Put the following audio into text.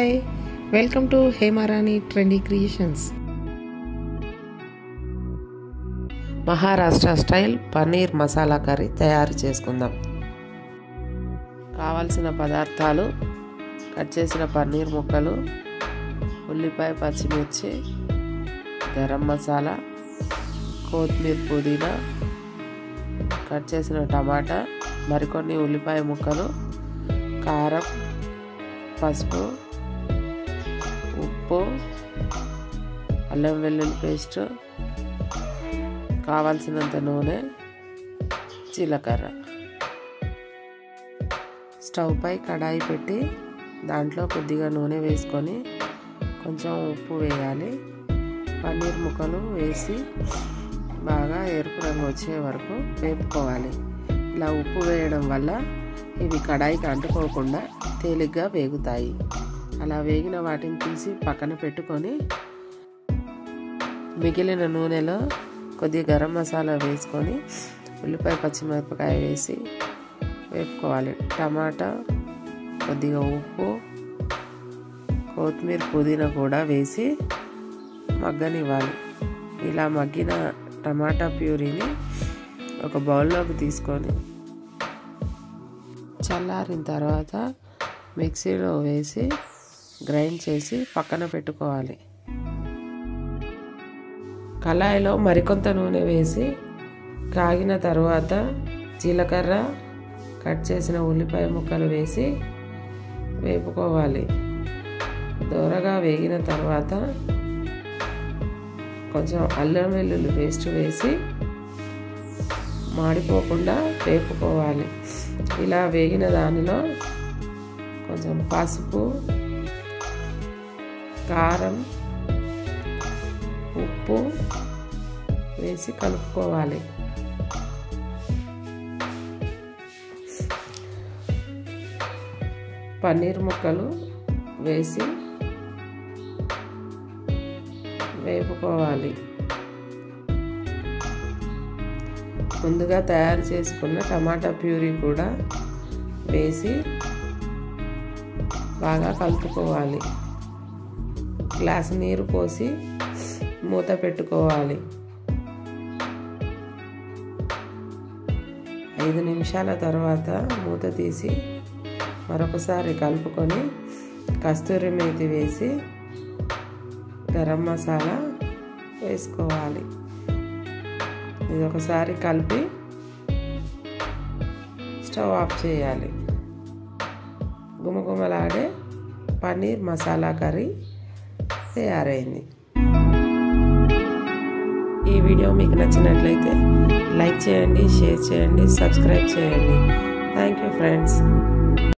hi welcome to Hemarani trendy creations Maharashtra style paneer masala curry తయారు చేసుకుందాం కావలసిన పదార్థాలు కట్ చేసిన పన్నీర్ ముక్కలు ఉల్లిపాయ పచ్చిమిర్చి గరం మసాలా కొత్తిమీర పుదీనా కట్ చేసిన టమాటా మరికొన్ని ఉల్లిపాయ ముక్కలు కారం పసుపు ఉప్పు అల్లం వెల్లుల్లి పేస్ట్ కావాల్సినంత నూనె జీలకర్ర స్టవ్ పై కడాయి పెట్టి దాంట్లో కొద్దిగా నూనె వేసుకొని కొంచెం ఉప్పు వేయాలి పన్నీర్ ముక్కలు వేసి బాగా ఎరుపు రంగు వచ్చే వరకు వేపుకోవాలి ఇలా ఉప్పు వేయడం వల్ల ఇవి కడాయికి అంటుకోకుండా తేలిగ్గా వేగుతాయి అలా వేగిన వాటిని తీసి పక్కన పెట్టుకొని మిగిలిన నూనెలో కొద్దిగా గరం మసాలా వేసుకొని ఉల్లిపాయ పచ్చిమిరపకాయ వేసి వేపుకోవాలి టమాటా కొద్దిగా ఉప్పు కొత్తిమీర పుదీనా కూడా వేసి మగ్గనివ్వాలి ఇలా మగ్గిన టమాటా ప్యూరీని ఒక బౌల్లోకి తీసుకొని చల్లారిన తర్వాత మిక్సీలో వేసి గ్రైండ్ చేసి పక్కన పెట్టుకోవాలి కళాయిలో మరికొంత నూనె వేసి కాగిన తర్వాత జీలకర్ర కట్ చేసిన ఉల్లిపాయ ముక్కలు వేసి వేపుకోవాలి దూరగా వేగిన తర్వాత కొంచెం అల్లం వెల్లుల్లి పేస్ట్ వేసి మాడిపోకుండా వేపుకోవాలి ఇలా వేగిన దానిలో కొంచెం పసుపు కారం ఉప్పు వేసి కలుపుకోవాలి పన్నీర్ ముక్కలు వేసి వేపుకోవాలి ముందుగా తయారు చేసుకున్న టమాటా ప్యూరీ కూడా వేసి బాగా కలుపుకోవాలి గ్లాస్ నీరు పోసి మూత పెట్టుకోవాలి ఐదు నిమిషాల తర్వాత మూత తీసి మరొకసారి కలుపుకొని కస్తూరి మేతి వేసి గరం మసాలా వేసుకోవాలి ఇది ఒకసారి కలిపి స్టవ్ ఆఫ్ చేయాలి గుమగుమలాడే పన్నీర్ మసాలా కర్రీ తయారైంది ఈ వీడియో మీకు నచ్చినట్లయితే లైక్ చేయండి షేర్ చేయండి సబ్స్క్రైబ్ చేయండి థ్యాంక్ యూ ఫ్రెండ్స్